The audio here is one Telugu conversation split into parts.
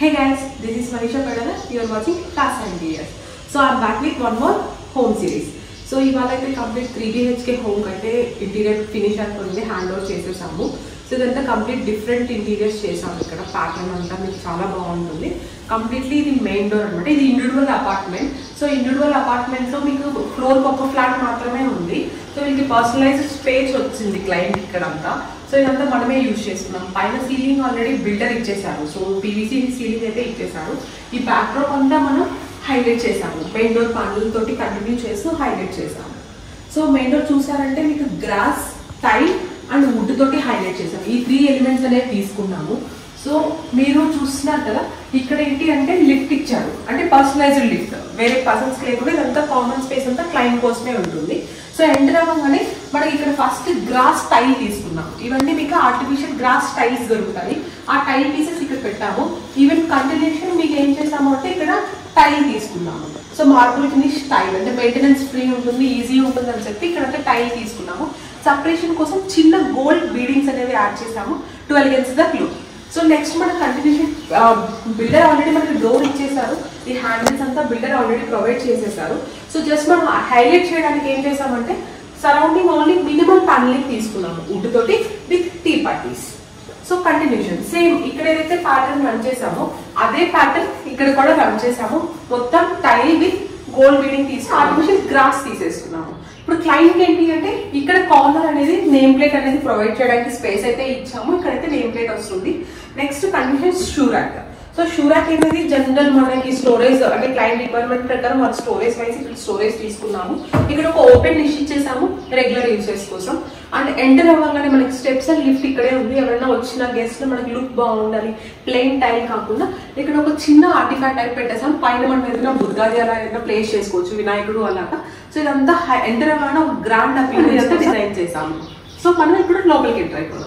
Hey guys, this is Manisha Padala. You are watching Class Interiors. So I'm back with one more home series. So ఇవాళ అయితే కంప్లీట్ త్రీ బిహెచ్కే హోమ్ అయితే ఇంటీరియర్ ఫినిష్ అనుకుంది హ్యాండ్ ఓవర్ చేసేసాము సో ఇదంతా కంప్లీట్ డిఫరెంట్ ఇంటీరియర్స్ చేసాము ఇక్కడ ప్యాటర్న్ అంతా మీకు చాలా బాగుంటుంది కంప్లీట్లీ ఇది మెయిన్ డోర్ అనమాట ఇది ఇండివిజువల్ అపార్ట్మెంట్ సో ఇండివిజువల్ అపార్ట్మెంట్లో మీకు ఫ్లోర్ ఒక ఫ్లాట్ మాత్రమే ఉంది సో వీళ్ళకి పర్సనలైజ్డ్ స్పేస్ వచ్చింది క్లయింట్ ఇక్కడ అంతా సో ఇదంతా మనమే యూజ్ చేస్తున్నాం పైన సీలింగ్ ఆల్రెడీ బిల్డర్ ఇచ్చేసారు సో పీవీసీ సీలింగ్ అయితే ఇచ్చేసారు ఈ బ్యాక్డ్రాప్ అంతా మనం హైలైట్ చేసాము మెయిన్ డోర్ ప్యానల్ తోటి కంటిన్యూ చేస్తూ హైలైట్ చేసాము సో మెయిన్ డోర్ చూసారంటే మీకు గ్రాస్ టైల్ అండ్ వుడ్ తోటి హైలైట్ చేసాము ఈ త్రీ ఎలిమెంట్స్ అనేవి తీసుకున్నాము సో మీరు చూస్తున్నారు కదా ఇక్కడ ఏంటి అంటే లిఫ్ట్ ఇచ్చారు అంటే పర్సనలైజ్డ్ లిఫ్ట్ వేరే పర్సన్స్ లేకుండా ఇదంతా కామన్ స్పేస్ అంతా క్లయింట్ కోసమే ఉంటుంది సో ఎంటర్ అవ్వగానే మనకి ఇక్కడ ఫస్ట్ గ్రాస్ టైల్ తీసుకున్నాం ఇవన్నీ మీకు ఆర్టిఫిషియల్ గ్రాస్ టైల్స్ దొరుకుతాయి ఆ టైల్ పీసెస్ ఇక్కడ పెట్టాము ఈవెన్ కంటిన్యూషన్ మీకు ఏం చేసాము అంటే ఇక్కడ టైల్ తీసుకున్నాము సో మార్బుల్ ఫినిష్ టైల్ అంటే మెయింటెనెన్స్ ఫ్రీ ఉంటుంది ఈజీ ఉంటుంది అని చెప్పి ఇక్కడ టైల్ తీసుకున్నాము సపరేషన్ కోసం చిన్న గోల్డ్ బీడింగ్స్ అనేవి యాడ్ చేసాము to elegance the look so next మన కంటిన్యూషన్ బిల్డర్ ఆల్రెడీ మనకి డోర్ ఇచ్చేసారు ఈ హ్యాండిల్స్ అంతా బిల్డర్ ఆల్రెడీ ప్రొవైడ్ చేసేసారు సో జస్ట్ మనం హైలైట్ చేయడానికి ఏం చేసామంటే సరౌండింగ్ ఓన్లీ మినిమం ప్యానలింగ్ తీసుకున్నాము వుడ్ తోటి with T patties so continuation same ఇక్కడ ఏదైతే ప్యాటర్న్ రన్ చేసామో అదే ప్యాటర్న్ ఇక్కడ కూడా రన్ చేసాము మొత్తం టైల్ విత్ గోల్డ్ బీడింగ్ తీసి ఆర్టిఫిషియల్ గ్రాస్ తీసేస్తున్నాము ఇప్పుడు క్లయింట్ ఏంటి అంటే ఇక్కడ కార్నర్ అనేది నేమ్ ప్లేట్ అనేది ప్రొవైడ్ చేయడానికి స్పేస్ అయితే ఇచ్చాము ఇక్కడైతే నేమ్ ప్లేట్ వస్తుంది next condition shoe rack so shoe rack అనేది జనరల్ మనకి స్టోరేజ్ అంటే క్లయింట్ రిక్వైర్మెంట్ ప్రకారం మన స్టోరేజ్ వైజ్ ఇక్కడ స్టోరేజ్ తీసుకున్నాము ఇక్కడ ఒక ఓపెన్ డిష్ ఇచ్చేసాము రెగ్యులర్ యూసెస్ కోసం అండ్ ఎంటర్ అవ్వగానే మనకి స్టెప్స్ అండ్ లిఫ్ట్ ఇక్కడే ఉంది ఎవరైనా వచ్చిన గెస్ట్ మనకి లుక్ బాగుండాలి ప్లెయిన్ టైల్ కాకుండా ఇక్కడ ఒక చిన్న ఆర్టిఫాక్ట్ టైప్ పెట్టేసాం పైన మనం ఏదైనా బుద్ధాది అలా ఏదైనా ప్లేస్ చేసుకోవచ్చు వినాయకుడు అలాగా సో ఇదంతా ఎంటర్ అవ్వగానే ఒక గ్రాండ్ అపీల్ ఇదంతా డిజైన్ చేసాము సో మనం ఇప్పుడు లోపలికి ఎంటర్ అయిపోదాం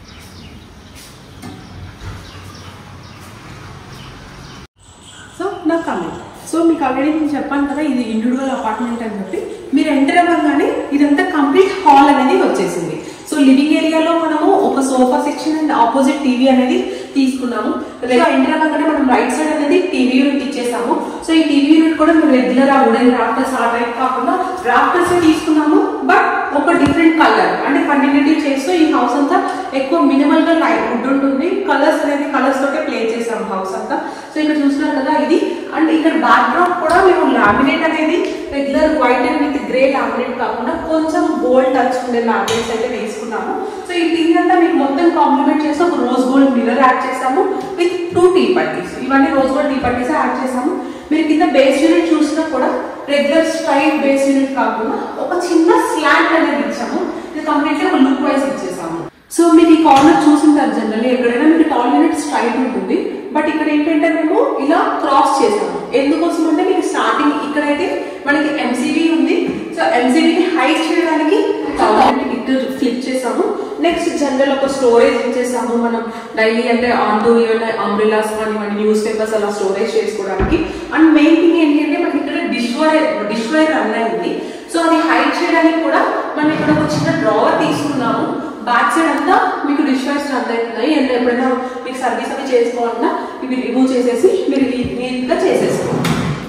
సో నా కమెంట్ సో మీకు ఆల్రెడీ నేను చెప్పాను కదా ఇది ఇండివిజువల్ అపార్ట్మెంట్ అని చెప్పి మీరు ఎంటర్ అవ్వగానే ఇదంతా కంప్లీట్ హాల్ అనేది వచ్చేసింది సో లివింగ్ ఏరియాలో మనము ఒక sofa section and opposite TV అనేది తీసుకున్నాము ఎంటర్ అవ్వగానే మనం రైట్ సైడ్ అనేది టీవీ యూనిట్ ఇచ్చేసాము సో ఈ టీవీ యూనిట్ కూడా మేము రెగ్యులర్ ఆ వుడెన్ రాఫ్టర్స్ ఆ టైప్ కాకుండా రాఫ్టర్స్ తీసుకున్నాము బట్ ఒక డిఫరెంట్ కలర్ అంటే కంటిన్యూటీ చేస్తూ ఈ హౌస్ అంతా ఎక్కువ మినిమల్ గా లైట్ వుడ్ ఉంటుంది కలర్స్ అనేది కలర్స్ తోటే ప్లే చేసాం హౌస్ అంతా సో ఇక్కడ చూస్తున్నారు కదా ఇది అండ్ ఇక్కడ బ్యాక్ డ్రాప్ కూడా మేము లామినేట్ అనేది regular white and with grey laminate కాకుండా కొంచెం గోల్డ్ టచ్ ఉండే లామినేట్స్ అయితే వేసుకున్నాము సో ఈ టీవీ అంతా మీకు మొత్తం కాంప్లిమెంట్ చేసి ఒక రోజ్ గోల్డ్ మిర్రర్ యాడ్ చేసాము విత్ టూ టీ పట్టీస్ ఇవన్నీ rose gold T patties add చేసాము మీరు కింద బేస్ యూనిట్ చూసినా కూడా రెగ్యులర్ స్ట్రైట్ బేస్ యూనిట్ కాకుండా ఒక చిన్న స్లాంట్ అనేది ఇచ్చాము ఇది కంప్లీట్లీ ఒక లుక్ వైజ్ ఇచ్చేసాము సో మీరు ఈ కార్నర్ చూసింటారు జనరల్లీ ఎక్కడైనా మీకు టాల్ యూనిట్ స్ట్రైట్ ఉంటుంది బట్ ఇక్కడ ఏంటంటే మేము ఇలా క్రాస్ చేసాము ఎందుకోసం అంటే మీకు స్టార్టింగ్ ఇక్కడైతే మనకి ఎంసీబీ ఉంది సో ఎంసీబీని హైట్ చేయడానికి ఇటు ఫ్లిప్ చేసాము నెక్స్ట్ జనరల్ ఒక స్టోరేజ్ ఇచ్చేసాము మనం డైలీ అంటే ఆన్టూ ఏమైనా అంబ్రిలాస్ కానివ్వండి న్యూస్ పేపర్స్ అలా స్టోరేజ్ చేసుకోవడానికి అండ్ మెయిన్ థింగ్ ఏంటి అంటే మనకి ఇక్కడ dish wire dish wire run అయింది సో అది హైట్ చేయడానికి కూడా మనం ఇక్కడ ఒక చిన్న డ్రావర్ తీసుకున్నాము బ్యాక్ సైడ్ అంతా మీకు డిష్ వైర్స్ రన్ అవుతున్నాయి అండ్ ఎప్పుడైనా మీకు సర్వీస్ అవి చేసుకోవాలన్నా ఇవి రిమూవ్ చేసేసి మీరు నీట్గా చేసేసుకోవాలి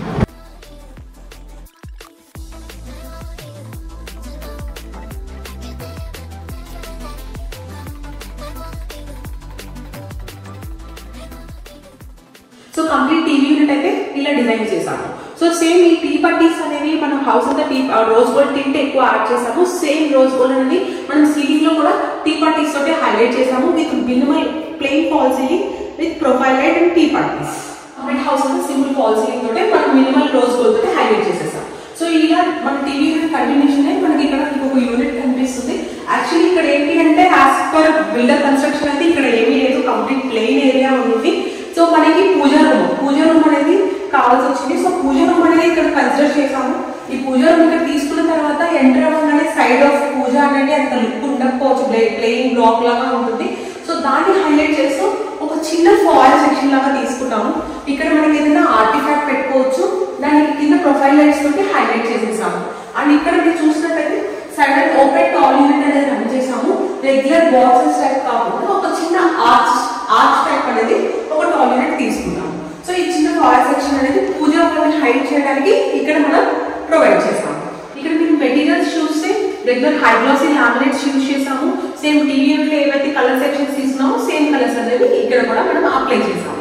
సో కంప్లీట్ టీవీ యూనిట్ అయితే ఇలా డిజైన్ చేసాము సో సేమ్ ఈ టీ పట్టీస్ అనేవి మనం హౌస్ అంతా టీ రోజ్ గోల్డ్ టింట్ ఎక్కువ యాడ్ చేసాము సేమ్ రోజ్ గోల్డ్ అనేది మనం సీలింగ్ లో కూడా టీ పట్టీస్ తోటి హైలైట్ చేసాము with minimal plain fall ceiling with profile light and T patties complete house అంతా సింపుల్ ఫాల్ సీలింగ్ తోటి మనం మినిమల్ రోజ్ గోల్డ్ తోటి హైలైట్ చేసేసాం సో ఇలా మన టీవీ యూనిట్ కంటిన్యూషన్ మనకి ఇక్కడ ఇంకొక యూనిట్ కనిపిస్తుంది యాక్చువల్లీ ఇక్కడ ఏంటి అంటే యాజ్ పర్ బిల్డర్ కన్స్ట్రక్షన్ అయితే ఇక్కడ ఏమీ లేదు కంప్లీట్ ప్లెయిన్ ఏరియా ఉంది సో మనకి పూజ రూమ్ పూజ రూమ్ అనేది కావాల్సి వచ్చింది సో పూజ రూమ్ అనేది ఇక్కడ కన్సిడర్ చేసాము ఈ పూజ రూమ్ ఇక్కడ తీసుకున్న తర్వాత ఎంటర్ అవ్వగానే సైడ్ ఆఫ్ పూజ అనేది అంత లుక్ ఉండకపోవచ్చు ప్లెయిన్ బ్లాక్ లాగా ఉంటుంది సో దాన్ని హైలైట్ చేస్తూ ఒక చిన్న ఫాల్ సెక్షన్ లాగా తీసుకున్నాము ఇక్కడ మనకి ఏదైనా ఆర్టిఫాక్ట్ పెట్టుకోవచ్చు దానికి కింద ప్రొఫైల్ లైట్స్ తోటి హైలైట్ చేసేసాము అండ్ ఇక్కడ మీరు చూసినట్టయితే సైడ్ ఓపెన్ టాల్ యూనిట్ అనేది రన్ చేసాము రెగ్యులర్ బాక్సెస్ టైప్ కాకుండా ఒక చిన్న ఆర్చ్ ఆర్చ్ టైప్ అనేది ఒక టాల్ యూనిట్ తీసుకున్నాము సో ఈ చిన్న డ్రాయర్ సెక్షన్ అనేది పూజ రూమ్ హైడ్ చేయడానికి ఇక్కడ మనం ప్రొవైడ్ చేసాము ఇక్కడ మీరు మెటీరియల్స్ చూస్తే regular high glossy laminates use చేసాము సేమ్ టీవీ యూనిట్లో ఏవైతే కలర్ సెక్షన్స్ తీసుకున్నామో సేమ్ కలర్స్ అనేది ఇక్కడ కూడా మనం అప్లై చేసాము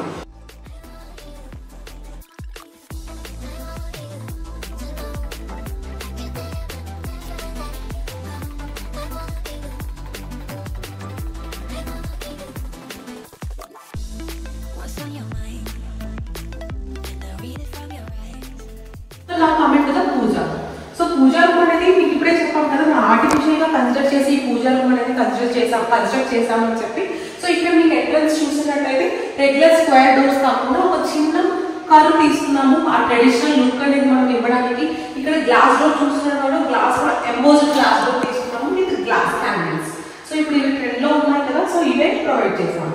What's on your mind? And I read it from your eyes. So నా కామెంట్ కదా పూజ సో పూజ రూమ్ అనేది మీకు ఇప్పుడే చెప్పాం కదా మనం ఆర్టిఫిషియల్ గా కన్స్ట్రక్ట్ చేసి ఈ పూజ రూమ్ అనేది కన్స్ట్రక్ట్ చేసాం కన్స్ట్రక్ట్ చేసామని చెప్పి సో ఇక్కడ మీకు ఎంట్రన్స్ చూసినట్టయితే రెగ్యులర్ స్క్వేర్ డోర్స్ కాకుండా ఒక చిన్న కరు తీసుకున్నాము ఆ ట్రెడిషనల్ లుక్ అనేది మనం ఇవ్వడానికి ఇక్కడ గ్లాస్ డోర్ చూస్తున్నారు కూడా గ్లాస్ కూడా ఎంబోజ్డ్ గ్లాస్ డోర్ తీసుకున్నాము విత్ గ్లాస్ హ్యాండిల్స్ సో ఇప్పుడు ఇవి ట్రెండ్ లో ఉన్నాయి కదా సో ఇవే ప్రొవైడ్ చేసాము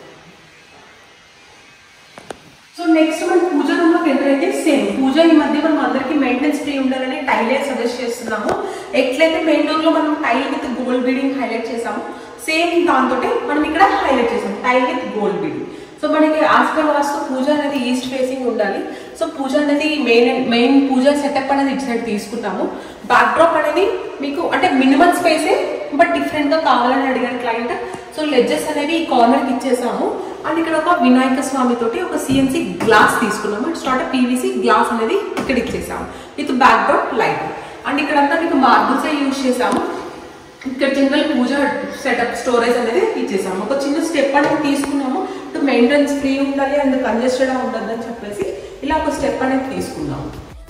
సో నెక్స్ట్ మనం పూజ రూమ్ లోకి ఎంటర్ అయితే సేమ్ పూజ ఈ మధ్య మనం అందరికి మెయింటెనెన్స్ ఫ్రీ ఉండాలని టైలే సజెస్ట్ చేస్తున్నాము ఎట్లయితే మెయిన్ డోర్ లో మనం tile with gold beading highlight చేసాము సేమ్ దాంతో మనం ఇక్కడ హైలైట్ చేసాం tile with gold beading so మనకి ఆస్పర్ వాస్తు పూజ అనేది ఈస్ట్ ఫేసింగ్ ఉండాలి సో పూజ అనేది మెయిన్ మెయిన్ పూజ సెటప్ అనేది ఇటు సైడ్ తీసుకుంటాము బ్యాక్ డ్రాప్ అనేది మీకు అంటే మినిమం స్పేసే బట్ డిఫరెంట్ గా కావాలని అడిగారు క్లయింట్ సో లెడ్జెస్ అనేవి ఈ కార్నర్ కి ఇచ్చేసాము అండ్ ఇక్కడ ఒక వినాయక స్వామి తోటి ఒక సిఎన్సి గ్లాస్ తీసుకున్నాము ఇట్స్ నాట్ పీవీసీ గ్లాస్ అనేది ఇక్కడ ఇచ్చేసాము with backdrop light and ఇక్కడ అంతా మీకు మార్బుల్స్ యూజ్ చేసాము ఇక్కడ జనరల్ పూజ సెటప్ స్టోరేజ్ అనేది ఇచ్చేసాము ఒక చిన్న స్టెప్ అనేది తీసుకున్నాము ఇటు మెయింటెనెన్స్ ఫ్రీ ఉండాలి అండ్ కంజెస్టెడ్ ఉండదు అని చెప్పేసి ఇలా ఒక స్టెప్ అనేది తీసుకున్నాము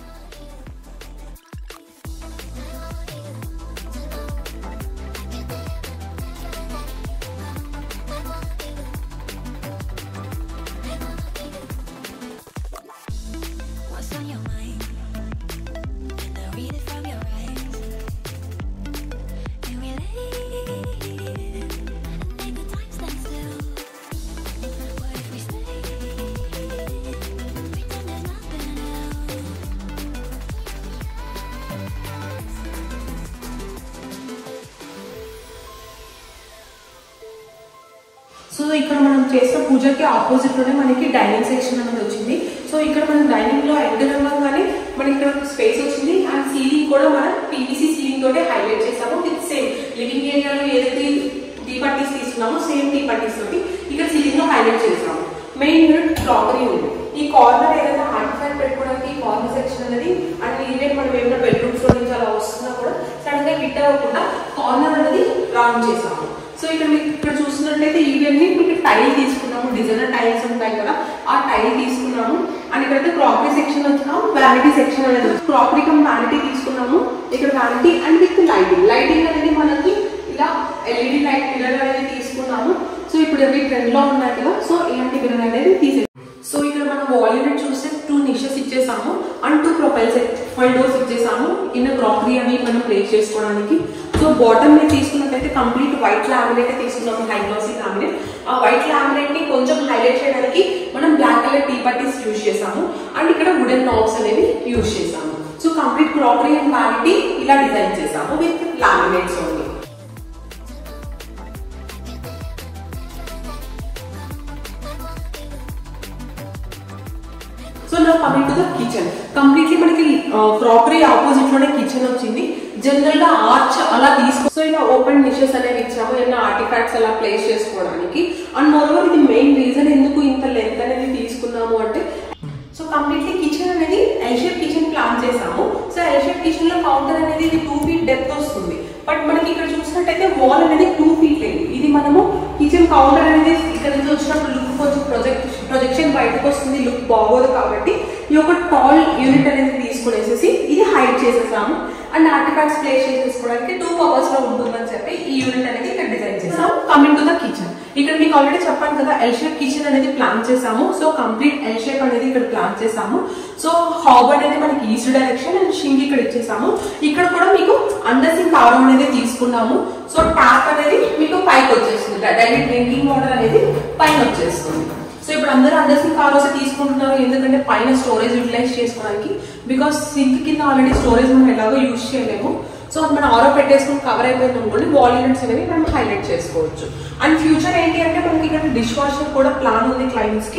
What's on your mind? And I read it from your eyes. And we lay and make the time stand still. What if we stay? Pretend there's nothing else. So ఇక్కడ మనం చేసిన పూజకి ఆపోజిట్ లోనే మనకి డైనింగ్ సెక్షన్ అనేది వచ్చింది సో ఇక్కడ మనం డైనింగ్ లో ఎంటర్ అవ్వగానే మనకి ఇక్కడ స్పేస్ వచ్చింది అండ్ సీలింగ్ కూడా మనం పీవీసీ సీలింగ్ తోటే హైలైట్ చేసాము విత్ సేమ్ లివింగ్ ఏరియాలో ఏదైతే టీ పట్టీస్ తీసుకున్నామో సేమ్ టీ పట్టీస్ తోటి ఇక్కడ సీలింగ్ లో హైలైట్ చేసాము మెయిన్ యూనిట్ క్రాకరీ ఉంది ఈ కార్నర్ ఏదైనా ఆర్టిఫాక్ట్ పెట్టుకోవడానికి ఈ కార్నర్ సెక్షన్ అనేది అండ్ ఈవెన్ మనం ఏమైనా బెడ్రూమ్స్ లో నుంచి అలా వస్తున్నా కూడా సడన్ గా హిట్ అవ్వకుండా కార్నర్ అనేది రౌండ్ చేసాము సో ఇక్కడ మీకు ఇక్కడ చూసినట్లయితే ఇవన్నీ మీకు టైల్ తీసుకున్నాము డిజైనర్ టైల్స్ ఉంటాయి కదా ఆ టైల్ తీసుకున్నాము అండ్ ఇక్కడైతే క్రాకరీ సెక్షన్ వచ్చినాము వ్యానిటీ సెక్షన్ అనేది క్రాకరీ కమ్ వ్యానిటీ తీసుకున్నాము ఇక్కడ vanity and with lighting lighting అనేది మనకి ఇలా ఎల్ఈడి లైట్ మిర్రర్ అనేది తీసుకున్నాము సో ఇప్పుడు అవి ట్రెండ్ లో ఉన్నాయి కదా సో ఇలాంటి మిర్రర్ అనేది తీసే సో ఇక్కడ మనం వాల్ యూనిట్ చూస్తే టూ నిషెస్ ఇచ్చేసాము and two profiles five doors ఇచ్చేసాము ఇన్న క్రాకరీ అవి మనం ప్లేస్ చేసుకోవడానికి సో బాటమ్ మీద తీసుకున్నట్టయితే కంప్లీట్ వైట్ లామినేట్ తీసుకున్నాము హై గ్లాసీ లామినేట్ ఆ వైట్ లామినేట్ ని కొంచెం హైలైట్ చేయడానికి మనం black colour T patties use చేసాము అండ్ ఇక్కడ వుడెన్ నాబ్స్ అనేవి యూజ్ చేసాము so complete crockery and quality ఇలా డిజైన్ చేసాము విత్ లామినేట్స్ ఓన్లీ సో నా coming to the kitchen completely మనకి క్రాకరీ ఆపోజిట్ లోనే కిచెన్ వచ్చింది జనరల్ గా ఆర్చ్ అలా తీసుకో సో ఇలా ఓపెన్ డిషెస్ అనేవి ఇచ్చాము ఏమైనా ఆర్టిఫాక్ట్స్ అలా ప్లేస్ చేసుకోవడానికి అండ్ మోరోవర్ ఇది మెయిన్ రీజన్ ఎందుకు ఇంత లెంత్ అనేది తీసుకున్నాము అంటే సో కంప్లీట్లీ కిచెన్ అనేది ఎల్ షేప్ కిచెన్ ప్లాన్ చేసాము సో ఎల్ షేప్ కిచెన్ లో కౌంటర్ అనేది ఇది టూ ఫీట్ డెప్త్ వస్తుంది బట్ మనకి ఇక్కడ చూసినట్టయితే వాల్ అనేది టూ ఫీట్ లేదు ఇది మనము కిచెన్ కౌంటర్ అనేది ఇక్కడ నుంచి వచ్చినప్పుడు లుక్ కొంచెం ప్రొజెక్ట్ ప్రొజెక్షన్ బయటకు వస్తుంది లుక్ బాగోదు కాబట్టి ఈ యొక్క టాల్ యూనిట్ అనేది తీసుకునేసేసి ఇది హైడ్ చేసేసాము అండ్ ఆర్టిఫాక్ట్స్ ప్లేస్ చేసేసుకోవడానికి టూ పవర్స్ లో ఉంటుందని చెప్పి ఈ యూనిట్ అనేది ఇక్కడ డిజైన్ చేసాము కమింగ్ టు ద కిచెన్ ఇక్కడ మీకు ఆల్రెడీ చెప్పాను కదా ఎల్ షేప్ కిచెన్ అనేది ప్లాన్ చేసాము సో కంప్లీట్ ఎల్ షేప్ అనేది ఇక్కడ ప్లాన్ చేసాము సో హాబ్ అనేది మనకి ఈస్ట్ డైరెక్షన్ అండ్ షింక్ ఇక్కడ ఇచ్చేసాము ఇక్కడ కూడా మీకు అండర్ సింక్ ఆరం అనేది తీసుకున్నాము సో ట్యాప్ అనేది మీకు పైకి వచ్చేస్తుంది డైరెక్ట్ డ్రింకింగ్ వాటర్ అనేది పైన వచ్చేస్తుంది సో ఇప్పుడు అందరూ అండర్ సింక్ ఆరోసే తీసుకుంటున్నారు ఎందుకంటే పైన స్టోరేజ్ యూటిలైజ్ చేసుకోవడానికి బికాస్ సింక్ కింద ఆల్రెడీ స్టోరేజ్ మనం ఎలాగో యూజ్ చేయలేము సో అది మనం ఆరో పెట్టేసుకుని కవర్ అయిపోయింది అనుకోండి వాల్ యూనిట్స్ అనేవి మనం హైలైట్ చేసుకోవచ్చు అండ్ ఫ్యూచర్ ఏంటి అంటే మనకి ఇక్కడ డిష్ వాషర్ కూడా ప్లాన్ ఉంది క్లయింట్స్ కి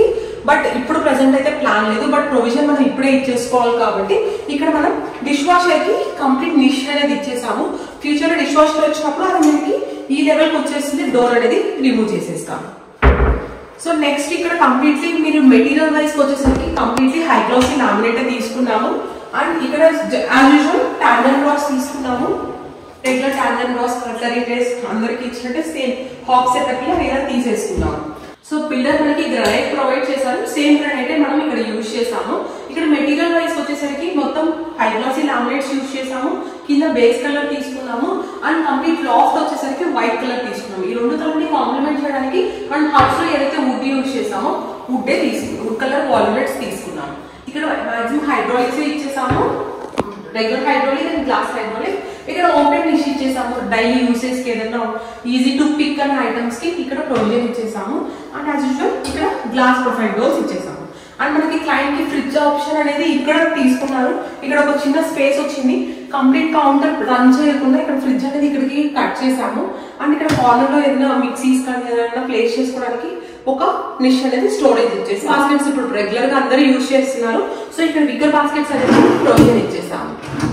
బట్ ఇప్పుడు ప్రెసెంట్ అయితే ప్లాన్ లేదు బట్ ప్రొవిజన్ మనం ఇప్పుడే ఇచ్చేసుకోవాలి కాబట్టి ఇక్కడ మనం డిష్ వాషర్ కి కంప్లీట్ నిష్ అనేది ఇచ్చేసాము ఫ్యూచర్ లో డిష్ వాషర్ వచ్చినప్పుడు అది మనకి ఈ లెవెల్ కి వచ్చేసింది డోర్ అనేది రిమూవ్ చేసేస్తాము సో నెక్స్ట్ ఇక్కడ కంప్లీట్లీ మీరు మెటీరియల్ వైస్ వచ్చేసరికి కంప్లీట్లీ హై గ్లాసీ లామినేట్ తీసుకున్నాము అండ్ ఇక్కడ యాజ్ యూజువల్ టాండన్ రాస్ తీసుకున్నాము రెగ్యులర్ టాండన్ రాస్ కట్లరీ ట్రేస్ అందరికి ఇచ్చినట్టే సేమ్ హాక్ సెటప్ లో ఇలా తీసేసుకున్నాము సో పిల్లర్ మనకి గ్రానైట్ ప్రొవైడ్ చేశారు సేమ్ గ్రానైట్ మనం ఇక్కడ యూజ్ చేసాము ఇక్కడ మెటీరియల్ వైస్ వచ్చేసరికి మొత్తం హై గ్లాసీ లామినేట్స్ యూజ్ చేసాము కింద బేస్ కలర్ తీసుకున్నాము అండ్ కంప్లీట్ లాఫ్ట్ వచ్చేసరికి వైట్ కలర్ తీసుకున్నాము ఈ రెండు కలర్ ని కాంప్లిమెంట్ చేయడానికి మనం హౌస్ లో ఏదైతే వుడ్ యూజ్ చేసామో వుడ్డే తీసుకున్నాం వుడ్ కలర్ వాల్యులెట్స్ తీసుకున్నాము ఇక్కడ మాక్సిమం హైడ్రాలిక్స్ ఇచ్చేసాము regular hydraulic and glass hydraulic ఇక్కడ ఓపెన్ డిష్ ఇచ్చేసాము డైలీ యూసేస్ కి ఏదైనా ఈజీ టు పిక్ అనే ఐటమ్స్ కి ఇక్కడ ప్రొవిజన్ ఇచ్చేసాము అండ్ యాజ్ యూజువల్ ఇక్కడ గ్లాస్ ప్రొఫైల్ డోర్స్ ఇచ్చేసాము అండ్ మనకి క్లయింట్ కి ఫ్రిడ్జ్ ఆప్షన్ అనేది ఇక్కడ తీసుకున్నారు ఇక్కడ ఒక చిన్న స్పేస్ వచ్చింది కంప్లీట్ కౌంటర్ రన్ చేయకుండా ఇక్కడ ఫ్రిడ్జ్ అనేది ఇక్కడికి కట్ చేసాము అండ్ ఇక్కడ కార్నర్ లో ఏదైనా మిక్సీస్ కానీ ఏదైనా ప్లేస్ చేసుకోవడానికి ఒక నిష్ అనేది స్టోరేజ్ ఇచ్చేసి బాస్కెట్స్ ఇప్పుడు రెగ్యులర్ గా అందరూ యూజ్ చేస్తున్నారు సో ఇక్కడ బిగ్గర్ బాస్కెట్స్ అనేది ప్రొవిజన్ ఇచ్చేసాము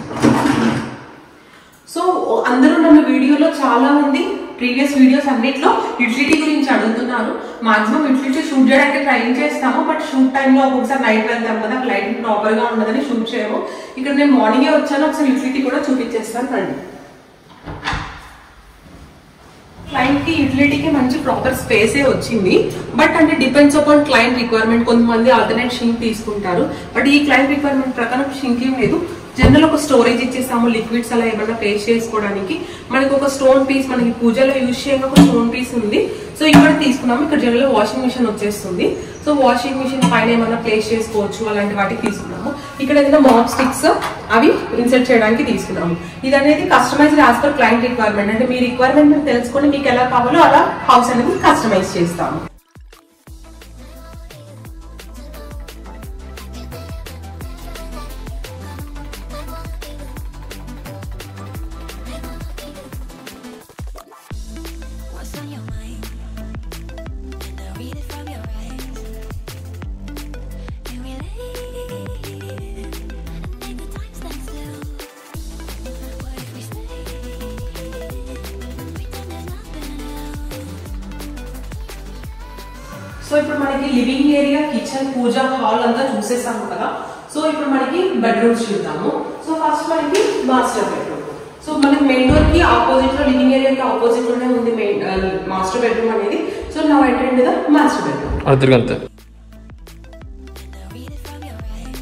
సో అందరూ నన్ను వీడియోలో చాలా మంది ప్రీవియస్ వీడియోస్ అన్నిట్లో యూటిలిటీ గురించి అడుగుతున్నారు మాక్సిమం యూటిలిటీ షూట్ చేయడానికి ట్రై చేస్తాము బట్ షూట్ టైంలో ఒక్కొక్కసారి నైట్ వెళ్తాం కదా లైటింగ్ ప్రాపర్ గా ఉండదని షూట్ చేయము ఇక్కడ నేను మార్నింగే వచ్చాను ఒకసారి యూటిలిటీ కూడా చూపించేస్తాను రండి క్లయింట్ కి యూటిలిటీకి మంచి ప్రాపర్ స్పేసే వచ్చింది బట్ అంటే డిపెండ్స్ అపాన్ క్లయింట్ రిక్వైర్మెంట్ కొంతమంది ఆల్టర్నేట్ షింక్ తీసుకుంటారు బట్ ఈ క్లయింట్ రిక్వైర్మెంట్ ప్రకారం షింక్ ఏం లేదు జనరల్ ఒక స్టోరేజ్ ఇచ్చేసాము లిక్విడ్స్ అలా ఏమైనా ప్లేస్ చేసుకోవడానికి మనకి ఒక స్టోన్ పీస్ మనకి పూజలో యూజ్ చేయగా ఒక స్టోన్ పీస్ ఉంది సో ఇక్కడ తీసుకున్నాము ఇక్కడ జనరల్ వాషింగ్ మిషన్ వచ్చేస్తుంది సో వాషింగ్ మిషన్ పైన ఏమైనా ప్లేస్ చేసుకోవచ్చు అలాంటి వాటికి తీసుకున్నాము ఇక్కడ ఏదైనా మాప్ స్టిక్స్ అవి ఇన్సర్ట్ చేయడానికి తీసుకున్నాము ఇది అనేది customize as per client requirement అంటే మీ రిక్వైర్మెంట్ తెలుసుకొని మీకు ఎలా కావాలో అలా హౌస్ అనేది కస్టమైజ్ చేస్తాము What's on your mind? And I read it from your eyes. And we lay and make the time stand still. What if we stay? Pretend there's nothing else. So ఇప్పుడు మనకి living area kitchen puja hall అంతా చూసేసాము కదా సో ఇప్పుడు మనకి బెడ్రూమ్స్ చూద్దాము సో ఫస్ట్ మనకి మాస్టర్ బెడ్రూమ్ సో మనకి మెయిన్ డోర్ కి ఆపోజిట్ లో లివింగ్ ఏరియాకి ఆపోజిట్ లోనే ఉంది మెయిన్ మాస్టర్ బెడ్రూమ్ అనేది సో నా ఎంటర్ ద మాస్టర్ బెడ్రూమ్ అర్థగంతే And I read it from your eyes.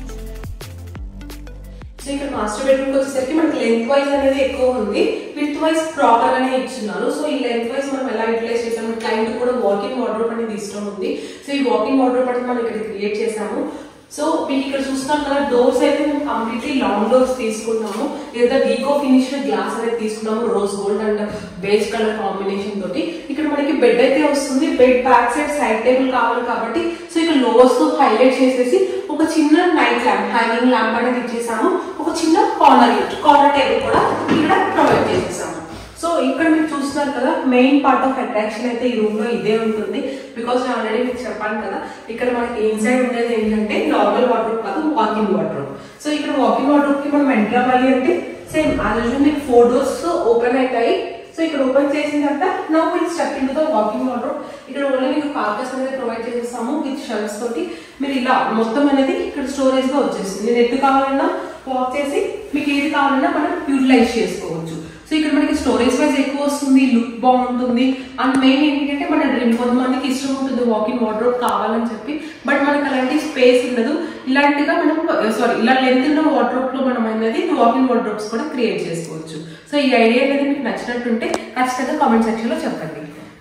So ఇక్కడ మాస్టర్ బెడ్రూమ్ వచ్చేసరికి మనకి లెంత్ వైజ్ అనేది ఎక్కువ ఉంది విత్ వైజ్ ప్రాపర్ గానే ఇచ్చున్నారు సో ఈ లెంత్ వైజ్ మనం ఎలా యూటిలైజ్ చేసాము క్లయింట్ కూడా వాకింగ్ వార్డ్రోబ్ అనేది ఇష్టం ఉంది సో ఈ వాకింగ్ వార్డ్రోబ్ అనేది మనం ఇక్కడ క్రియేట్ చేసాము సో మీకు ఇక్కడ చూస్తున్నారు కదా డోర్స్ అయితే మేము కంప్లీట్లీ లాంగ్ డోర్స్ తీసుకున్నాము లేదా డీకో ఫినిష్ గ్లాస్ అనేది తీసుకున్నాము rose gold and base colour combination తోటి ఇక్కడ మనకి బెడ్ అయితే వస్తుంది bed back side side table కావాలి కాబట్టి సో ఇక్కడ లోవర్స్ తో హైలైట్ చేసేసి ఒక చిన్న నైట్ ల్యాంప్ హ్యాంగింగ్ ల్యాంప్ అనేది ఇచ్చేసాము ఒక చిన్న కార్నర్ కార్నర్ టేబుల్ కూడా ఇక్కడ ప్రొవైడ్ చేసేసాము సో ఇక్కడ మీరు చూస్తున్నారు కదా మెయిన్ పార్ట్ ఆఫ్ అట్రాక్షన్ అయితే ఈ రూమ్ లో ఇదే ఉంటుంది బికాస్ నేను ఆల్రెడీ మీకు చెప్పాను కదా ఇక్కడ మనకి ఇన్సైడ్ ఉండేది ఏంటంటే నార్మల్ వాటర్ కాదు వాకింగ్ వాటర్ సో ఇక్కడ వాకింగ్ వాటర్ కి మనం ఎంటర్ అవ్వాలి అంటే సేమ్ ఆ రోజు మీకు ఫోర్ డోర్స్ ఓపెన్ అవుతాయి సో ఇక్కడ ఓపెన్ చేసిన తర్వాత now we'll step in the walking wardrobe ఇక్కడ ఓన్లీ మీకు కార్కస్ అనేది ప్రొవైడ్ చేసేస్తాము విత్ షెల్ఫ్స్ తోటి మీరు ఇలా మొత్తం అనేది ఇక్కడ స్టోరేజ్ గా వచ్చేస్తుంది మీరు ఎటు కావాలన్నా వాక్ చేసి మీకు ఏది కావాలన్నా మనం యూటిలైజ్ చేసుకోవచ్చు సో ఇక్కడ మనకి స్టోరేజ్ వైజ్ ఎక్కువ వస్తుంది లుక్ బాగుంటుంది అండ్ మెయిన్ ఏంటంటే మన డ్రీమ్ కొంతమందికి ఇష్టం ఉంటుంది వాకింగ్ వార్డ్రోబ్ కావాలని చెప్పి బట్ మనకి అలాంటి స్పేస్ ఉండదు ఇలాంటిగా మనం సారీ ఇలా లెంత్ ఉన్న వార్డ్రోబ్ లో మనం అనేది వాకింగ్ వార్డ్రోబ్స్ కూడా క్రియేట్ చేసుకోవచ్చు సో ఈ ఐడియా అనేది మీకు నచ్చినట్టుంటే ఖచ్చితంగా కామెంట్ సెక్షన్ లో చెప్పండి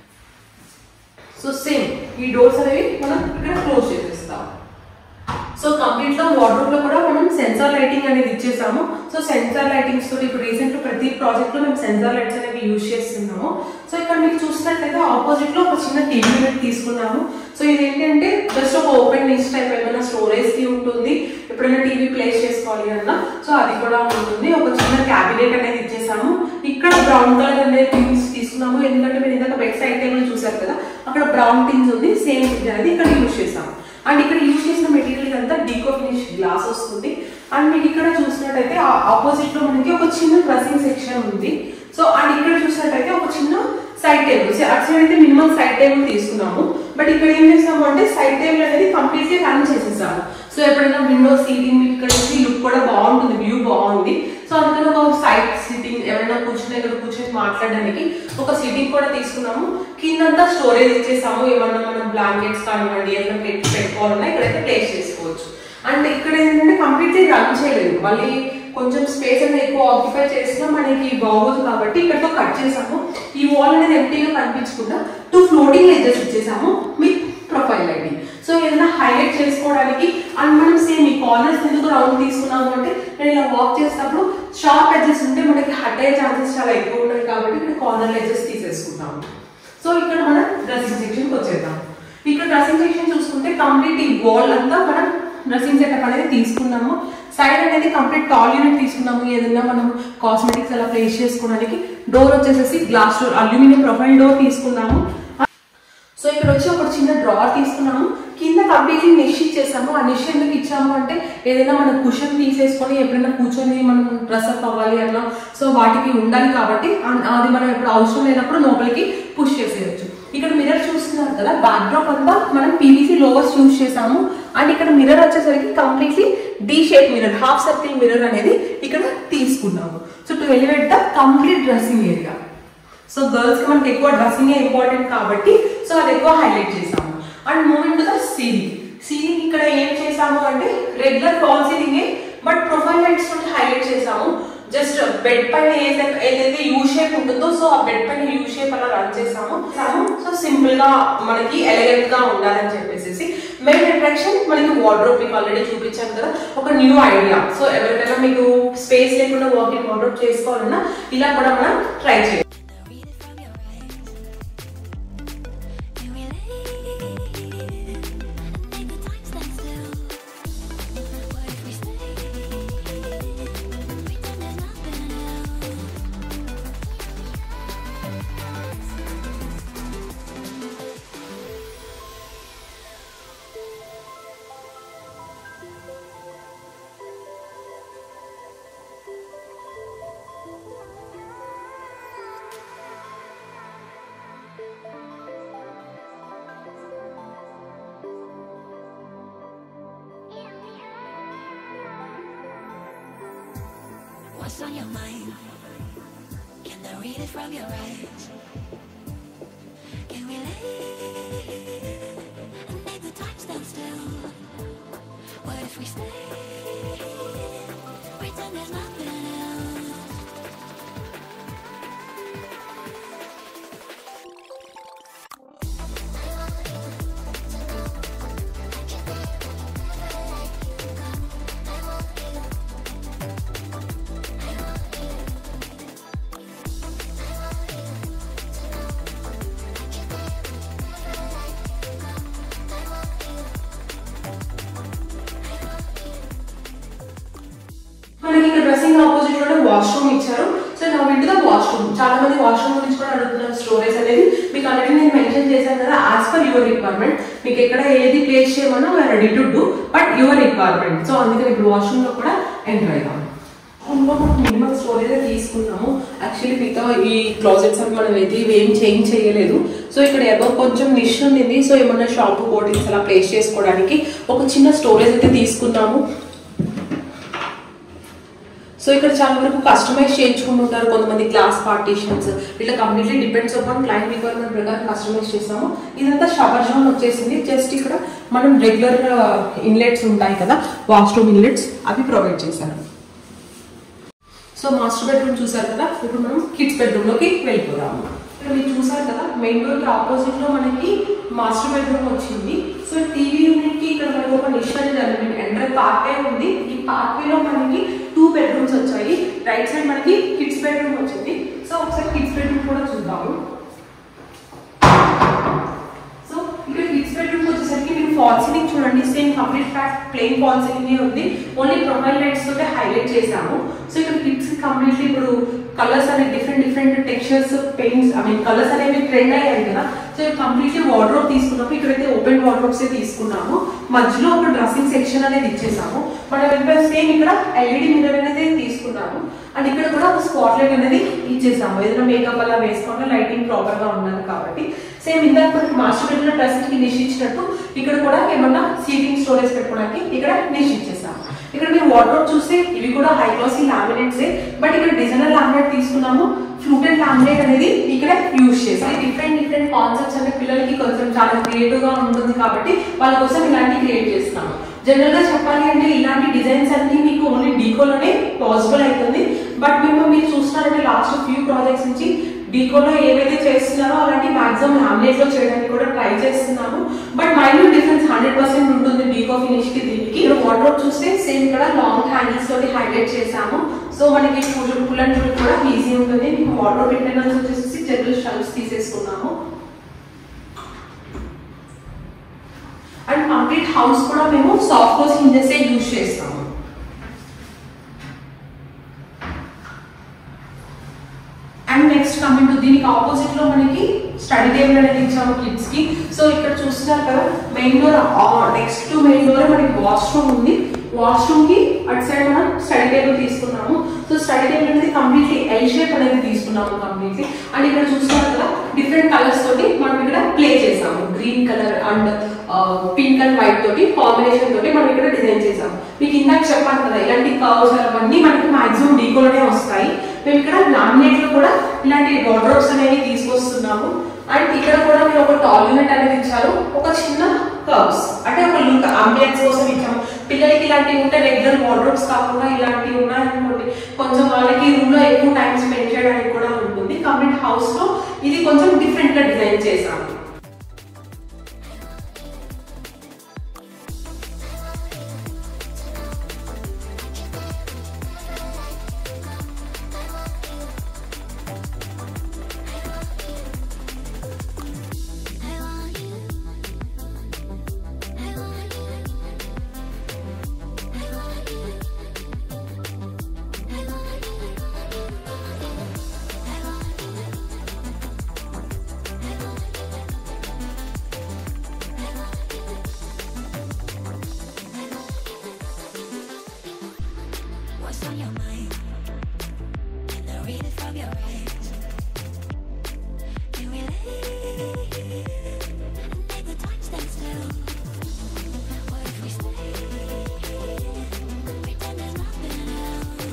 సో సేమ్ ఈ డోర్స్ అనేవి మనం ఇక్కడ క్లోజ్ చేసేస్తాం సో కంప్లీట్ గా వార్డ్రోబ్ లో కూడా మనం సెన్సార్ లైటింగ్ అనేది ఇచ్చేసాము సో సెన్సార్ లైటింగ్స్ తోటి ఇప్పుడు రీసెంట్ ప్రతి ప్రాజెక్ట్ లో మేము సెన్సార్ లైట్స్ అనేవి యూజ్ చేస్తున్నాము సో ఇక్కడ మీకు చూసినట్లయితే ఆపోజిట్ లో ఒక చిన్న టీవీ యూనిట్ తీసుకున్నాము సో ఇది ఏంటంటే జస్ట్ ఒక ఓపెన్ నిచ్ టైప్ ఏమైనా స్టోరేజ్ కి ఉంటుంది ఎప్పుడైనా టీవీ ప్లేస్ చేసుకోవాలి అన్నా సో అది కూడా ఉంటుంది ఒక చిన్న క్యాబినెట్ అనేది ఇచ్చేసాము ఇక్కడ బ్రౌన్ కలర్ అనేది థింగ్స్ తీసుకున్నాము ఎందుకంటే మీరు ఇందాక బెడ్ సైడ్ టేబుల్ చూసారు కదా అక్కడ బ్రౌన్ థింగ్స్ ఉంది సేమ్ అనేది ఇక్కడ యూజ్ చేసాము అండ్ ఇక్కడ యూజ్ చేసిన మెటీరియల్ అంతా డీకో ఫినిష్ గ్లాస్ వస్తుంది అండ్ మీకు ఇక్కడ చూసినట్టయితే ఆపోజిట్ లో మనకి ఒక చిన్న డ్రెస్సింగ్ సెక్షన్ ఉంది సో అండ్ ఇక్కడ చూసినట్టయితే ఒక చిన్న సైడ్ టేబుల్ అటు సైడ్ అయితే మినిమం సైడ్ టేబుల్ తీసుకున్నాము బట్ ఇక్కడ ఏం చేసాము అంటే సైడ్ టేబుల్ అనేది కంప్లీట్లీ రన్ చేసేసాము సో ఎప్పుడైనా విండో సీటింగ్ మీకు ఇక్కడ నుంచి లుక్ కూడా బాగుంటుంది వ్యూ బాగుంది సో అందుకని ఒక సైడ్ సీటింగ్ ఎవరైనా కూర్చుని ఇక్కడ కూర్చొని మాట్లాడడానికి ఒక సీటింగ్ కూడా తీసుకున్నాము కిందంతా స్టోరేజ్ ఇచ్చేసాము ఏమన్నా మనం బ్లాంకెట్స్ కానివ్వండి ఏదైనా పెట్టి పెట్టుకోవాలన్నా ఇక్కడైతే ప్లేస్ చేసుకోవచ్చు అండ్ ఇక్కడ ఏంటంటే కంప్లీట్లీ రన్ చేయలేదు మళ్ళీ కొంచెం స్పేస్ అనేది ఎక్కువ ఆక్యుపై చేసినా మనకి బాగోదు కాబట్టి ఇక్కడతో కట్ చేసాము ఈ వాల్ అనేది ఎంటీగా కనిపించకుండా టూ ఫ్లోటింగ్ ఎడ్జెస్ ఇచ్చేసాము విత్ ప్రొఫైల్ ఐడి సో ఏదైనా హైలైట్ చేసుకోవడానికి అండ్ మనం సేమ్ ఈ కార్నర్స్ ఎందుకు రౌండ్ తీసుకున్నాము అంటే నేను ఇలా వాక్ చేసినప్పుడు షార్ప్ ఎడ్జెస్ ఉంటే మనకి హట్ అయ్యే ఛాన్సెస్ చాలా ఎక్కువ ఉన్నాయి కాబట్టి ఇక్కడ కార్నర్ ఎడ్జెస్ తీసేసుకుంటాము సో ఇక్కడ మనం డ్రెస్సింగ్ సెక్షన్కి వచ్చేద్దాం ఇక్కడ డ్రెస్సింగ్ సెక్షన్ చూసుకుంటే కంప్లీట్ ఈ వాల్ అంతా మనం డ్రెస్సింగ్ సెటప్ అనేది తీసుకున్నాము సైడ్ అనేది కంప్లీట్ టాల్ యూనిట్ తీసుకున్నాము ఏదైనా మనం కాస్మెటిక్స్ అలా ప్లేస్ చేసుకోవడానికి డోర్ వచ్చేసేసి glass door aluminium profile door తీసుకున్నాము సో ఇక్కడ వచ్చి ఒక చిన్న డ్రావర్ తీసుకున్నాము కింద కంప్లీట్లీ నిష్ ఇచ్చేసాము ఆ నిష్ ఎందుకు ఇచ్చాము అంటే ఏదైనా మనం కుషన్ తీసేసుకొని ఎప్పుడైనా కూర్చొని మనం డ్రెస్ అప్ అవ్వాలి అట్లా సో వాటికి ఉండాలి కాబట్టి అన్- అది మనం ఎప్పుడు అవసరం లేనప్పుడు లోపలికి పుష్ చేసేయచ్చు ఇక్కడ మిర్రర్ చూస్తున్నారు కదా బ్యాక్డ్రాప్ అంతా మనం పీవీసీ లోవర్స్ యూజ్ చేసాము అండ్ ఇక్కడ మిర్రర్ వచ్చేసరికి completely D shape mirror half circle mirror అనేది ఇక్కడ తీసుకున్నాము so to elevate the complete dressing area so girls కి మనకి ఎక్కువ డ్రెస్సింగ్ ఇంపార్టెంట్ కాబట్టి సో అది ఎక్కువ హైలైట్ చేసాము and moving to the ceiling ceiling ఇక్కడ ఏం చేసాము అంటే regular fall ceiling but profile lights తోటి హైలైట్ చేసాము జస్ట్ బెడ్ పైన ఏదైతే ఏదైతే యూ షేప్ ఉంటుందో సో ఆ బెడ్ పైన యూ షేప్ అలా రన్ చేసాము చేసాము. సో సింపుల్ గా మనకి ఎలిగెంట్ గా ఉండాలని చెప్పేసి మెయిన్ అట్రాక్షన్ మనకి వార్డ్రోబ్ మీకు ఆల్రెడీ చూపించాను కదా ఒక న్యూ ఐడియా సో ఎవరికైనా మీకు స్పేస్ లేకుండా వాకింగ్ వార్డ్రోబ్ చేసుకోవాలన్నా ఇలా కూడా మనం ట్రై చేయాలి Read it from your eyes. And we lay and make the time stand still. What if we stay? Pretend there's nothing else. What's on your mind? Can I read it from your eyes? Can we lay and make the time stand still? What if we stay? Pretend there's nothing else. మనకి ఇక్కడ డ్రెస్సింగ్ ఆపోజిట్ లోనే వాష్రూమ్ ఇచ్చారు సో నా వింటుగా వాష్రూమ్ చాలా మంది వాష్రూమ్ గురించి కూడా అడుగుతున్నారు స్టోరేజ్ అనేది మీకు ఆల్రెడీ నేను మెన్షన్ చేశాను కదా యాజ్ పర్ యువర్ రిక్వైర్మెంట్ మీకు ఎక్కడ ఏది ప్లేస్ చేయమన్నా we are ready to do but your requirement so అందుకని ఇప్పుడు వాష్రూమ్ లో కూడా ఎంటర్ అవుతాం రూమ్లో మనం మినిమం స్టోరేజ్ తీసుకున్నాము యాక్చువల్లీ మిగతా ఈ క్లాజెట్స్ అని మనం అయితే ఇవి ఏం చేంజ్ చేయలేదు సో ఇక్కడ ఏదో కొంచెం నిష్ ఉంది సో ఏమన్నా షాంపూ కోటింగ్స్ అలా ప్లేస్ చేసుకోవడానికి ఒక చిన్న స్టోరేజ్ అయితే తీసుకున్నాము సో ఇక్కడ చాలా వరకు కస్టమైజ్ చేయించుకుంటుంటారు కొంతమంది గ్లాస్ పార్టీషన్స్ ఇట్లా completely depends upon client requirement ప్రకారం కస్టమైజ్ చేస్తాము ఇదంతా షవర్ జోన్ వచ్చేసింది జస్ట్ ఇక్కడ మనం రెగ్యులర్ ఇన్లెట్స్ ఉంటాయి కదా వాష్రూమ్ ఇన్లెట్స్ అవి ప్రొవైడ్ చేశారు సో మాస్టర్ బెడ్రూమ్ చూసారు కదా ఇప్పుడు మనం కిడ్స్ బెడ్రూమ్ లోకి వెళ్ళిపోదాము ఇక్కడ మీరు చూసారు కదా మెయిన్ డోర్ కి ఆపోజిట్ లో మనకి మాస్టర్ బెడ్రూమ్ వచ్చింది సో టీవీ యూనిట్ కి ఇక్కడ మనకి ఒక నిష్ అనేది ఎంటర్ పార్ట్వే ఉంది ఈ పార్ట్వే లో మనకి టూ బెడ్రూమ్స్ వచ్చాయి రైట్ సైడ్ మనకి కిడ్స్ బెడ్రూమ్ వచ్చింది సో ఒకసారి కిడ్స్ బెడ్రూమ్ కూడా చూద్దాము సో ఇక్కడ కిడ్స్ బెడ్రూమ్ వచ్చేసరికి మీరు ఫాల్ సీలింగ్ చూడండి same complete flat plain fall ceiling ఉంది ఓన్లీ ప్రొఫైల్ లైట్స్ తోటే హైలైట్ చేసాము సో ఇక్కడ కిడ్స్ కంప్లీట్లీ ఇప్పుడు కలర్స్ అనేవి different different textures paints I mean colours అనేవి ట్రెండ్ అయ్యాయి కదా సో కంప్లీట్లీ వార్డ్రోబ్ తీసుకున్నాము ఇక్కడైతే ఓపెన్ వార్డ్రోబ్స్ తీసుకున్నాము మధ్యలో ఒక డ్రెస్సింగ్ సెక్షన్ అనేది ఇచ్చేసాము మనం వెంటనే సేమ్ ఇక్కడ ఎల్ఈడి మిర్రర్ అనేది తీసుకున్నాము అండ్ ఇక్కడ కూడా ఒక స్పాట్ లైట్ అనేది ఇచ్చేసాము ఏదైనా మేకప్ అలా వేసుకుంటే లైటింగ్ ప్రాపర్ గా ఉన్నది కాబట్టి సేమ్ ఇందాక మనకి మాస్టర్ బెడ్రూమ్ డ్రెస్సింగ్ కి నిష్ ఇచ్చినట్టు ఇక్కడ కూడా ఏమన్నా సీటింగ్ స్టోరేజ్ పెట్టుకోవడానికి ఇక్కడ నిష్ ఇచ్చేసాము ఇక్కడ మీరు వాటర్ చూస్తే ఇవి కూడా హై క్లాసీ లామినేట్స్ బట్ ఇక్కడ డిజైనర్ లామినేట్ తీసుకున్నాము ఫ్లూటెడ్ లామినేట్ అనేది ఇక్కడ యూజ్ చేసాం డిఫరెంట్ డిఫరెంట్ కాన్సెప్ట్స్ అంటే పిల్లలకి కొంచెం చాలా క్రియేటివ్ గా ఉంటుంది కాబట్టి వాళ్ళ కోసం ఇలాంటి క్రియేట్ చేస్తున్నాము జనరల్ గా చెప్పాలి అంటే ఇలాంటి డిజైన్స్ అన్ని మీకు ఓన్లీ డీకోలోనే పాసిబుల్ అవుతుంది బట్ మేము మీరు చూస్తున్నారంటే లాస్ట్ ఫ్యూ ప్రాజెక్ట్స్ నుంచి డీకోలో ఏవైతే చేస్తున్నారో అలాంటి మాక్సిమం లామినేట్ లో చేయడానికి కూడా ట్రై చేస్తున్నాము but minute difference hundred percent ఉంటుంది డీకో ఫినిష్ కి దీనికి వాటర్ చూస్తే సేమ్ ఇక్కడ లాంగ్ హ్యాండిల్స్ తోటి హైలైట్ చేసాము సో మనకి పుల్ అండ్ ఫుల్ కూడా ఈజీ ఉంటుంది మీకు వాటర్ మెయింటెనెన్స్ వచ్చేసి జనరల్ షెల్ఫ్స్ తీసేసుకున్నాము అండ్ కంప్లీట్ హౌస్ కూడా మేము సాఫ్ట్ క్లోజ్ హింజెస్ యూజ్ చేస్తాము అండ్ నెక్స్ట్ కమింగ్ టు దీనికి ఆపోజిట్ లో మనకి స్టడీ టేబుల్ అనేది ఇచ్చాము కిడ్స్ కి సో ఇక్కడ చూస్తున్నారు కదా main door next to main door మనకి వాష్రూమ్ ఉంది వాష్రూమ్ కి అటు సైడ్ మనం స్టడీ టేబుల్ తీసుకున్నాము సో స్టడీ టేబుల్ అనేది కంప్లీట్లీ ఎల్ షేప్ అనేది తీసుకున్నాము కంప్లీట్లీ అండ్ ఇక్కడ చూస్తున్నారు కదా డిఫరెంట్ కలర్స్ తోటి మనం ఇక్కడ ప్లే చేసాము green colour and pink and white తోటి కాంబినేషన్ తోటి మనం ఇక్కడ డిజైన్ చేసాము మీకు ఇందాక చెప్పాను కదా ఇలాంటి కవర్స్ అవన్నీ మనకి మాక్సిమం డీకోలోనే వస్తాయి మేము ఇక్కడ లామినేట్ లో కూడా ఇలాంటి వార్డ్రోబ్స్ అనేవి తీసుకొస్తున్నాము అండ్ ఇక్కడ కూడా మీరు ఒక టాల్ యూనిట్ అనేది ఇచ్చారు ఒక చిన్న కర్వ్స్ అంటే ఒక లుక్ అంబియన్స్ కోసం ఇచ్చాము పిల్లలకి ఇలాంటివి ఉంటే రెగ్యులర్ వార్డ్రోబ్స్ కాకుండా ఇలాంటివి ఉన్నాయనుకోండి కొంచెం వాళ్ళకి రూమ్ లో ఎక్కువ టైం స్పెండ్ చేయడానికి కూడా ఉంటుంది కంప్లీట్ హౌస్ లో ఇది కొంచెం డిఫరెంట్ గా డిజైన్ చేసాము I want you. I want you. I want you. I want you. What's on your mind? Can I read it from your eyes? Can we leave and make the time stand still? What if we stay? Pretend there's nothing else.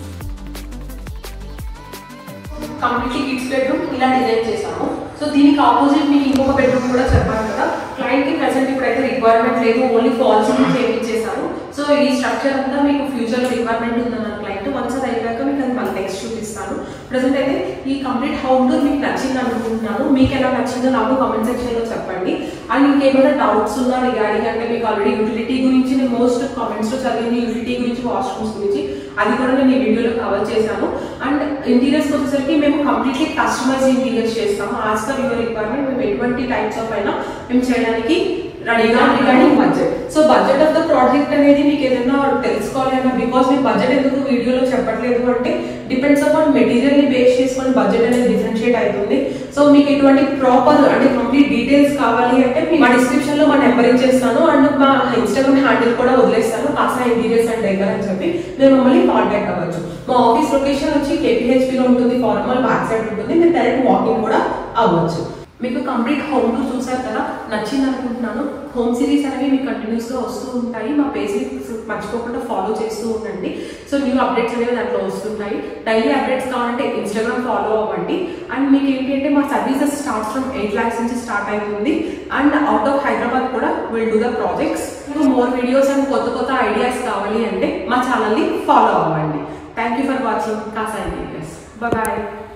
Completely kids bedroom ఇలా డిజైన్ చేసాము సో దీనికి ఆపోజిట్ మీకు ఇంకొక బెడ్రూమ్ కూడా చెప్పాను కదా క్లయింట్ కి ప్రెసెంట్ ఇప్పుడైతే రిక్వైర్మెంట్ లేదు ఓన్లీ ఫాల్ సీలింగ్ చేయించేసాము సో ఈ స్ట్రక్చర్ అంతా మీకు ఫ్యూచర్ లో రిక్వైర్మెంట్ ఉందన్న క్లయింట్ వన్స్ అది అయిపోయాక మీకు అది మళ్ళీ నెక్స్ట్ చూపిస్తాను ప్రెసెంట్ అయితే ఈ కంప్లీట్ హౌస్ టూర్ మీకు నచ్చింది అనుకుంటున్నాను మీకు ఎలా నచ్చిందో నాకు కామెంట్ సెక్షన్ లో చెప్పండి అండ్ ఇంకేమైనా డౌట్స్ ఉన్నా రిగార్డింగ్ అంటే మీకు ఆల్రెడీ యూటిలిటీ గురించి నేను మోస్ట్ కామెంట్స్ లో చదివింది యూటిలిటీ గురించి వాష్రూమ్స్ గురించి అది కూడా నేను ఈ వీడియోలో కవర్ చేశాను అండ్ ఇంటీరియర్స్ వచ్చేసరికి మేము కంప్లీట్లీ కస్టమైజ్ ఇంటీరియర్స్ చేస్తాము యాజ్ పర్ యువర్ రిక్వైర్మెంట్ మేము ఎటువంటి టైప్స్ ఆఫ్ అయినా మేము చేయడానికి రెడీగా regarding budget so budget of the project అనేది మీకు ఏదైనా తెలుసుకోవాలి అన్న బికాస్ మీ బడ్జెట్ ఎందుకు వీడియోలో చెప్పట్లేదు అంటే డిపెండ్స్ అపాన్ మెటీరియల్ ని బేస్ చేసుకొని బడ్జెట్ అనేది డిఫరెన్షియేట్ అవుతుంది సో మీకు ఇటువంటి ప్రాపర్ అంటే కంప్లీట్ డీటెయిల్స్ కావాలి అంటే మీ- మా డిస్క్రిప్షన్ లో మా నెంబర్ ఇచ్చేస్తాను అండ్ మా ఇన్స్టాగ్రామ్ హ్యాండిల్ కూడా వదిలేస్తాను కాసా ఇంటీరియర్స్ అండ్ డెకర్ అని చెప్పి మీరు మమ్మల్ని కాంటాక్ట్ అవ్వచ్చు మా ఆఫీస్ లొకేషన్ వచ్చి KPHP లో ఉంటుంది ఫార్మల్ బ్యాక్ సైడ్ ఉంటుంది మీరు డైరెక్ట్ వాకింగ్ కూడా అవ్వచ్చు మీకు కంప్లీట్ హోమ్ టూర్ చూసారు కదా నచ్చింది అనుకుంటున్నాను హోమ్ సిరీస్ అనేవి మీకు కంటిన్యూస్ గా వస్తూ ఉంటాయి మా పేజెస్ మర్చిపోకుండా ఫాలో చేస్తూ ఉండండి సో న్యూ అప్డేట్స్ అనేవి దాంట్లో వస్తుంటాయి డైలీ అప్డేట్స్ కావాలంటే ఇన్స్టాగ్రామ్ ఫాలో అవ్వండి అండ్ మీకు ఏంటి అంటే మా services start from eight lakhs నుంచి స్టార్ట్ అవుతుంది అండ్ అవుట్ ఆఫ్ హైదరాబాద్ కూడా will do the projects more videos and కొత్త కొత్త ఐడియాస్ కావాలి అంటే మా ఛానల్ని ఫాలో అవ్వండి thank you for watching Casa videos bye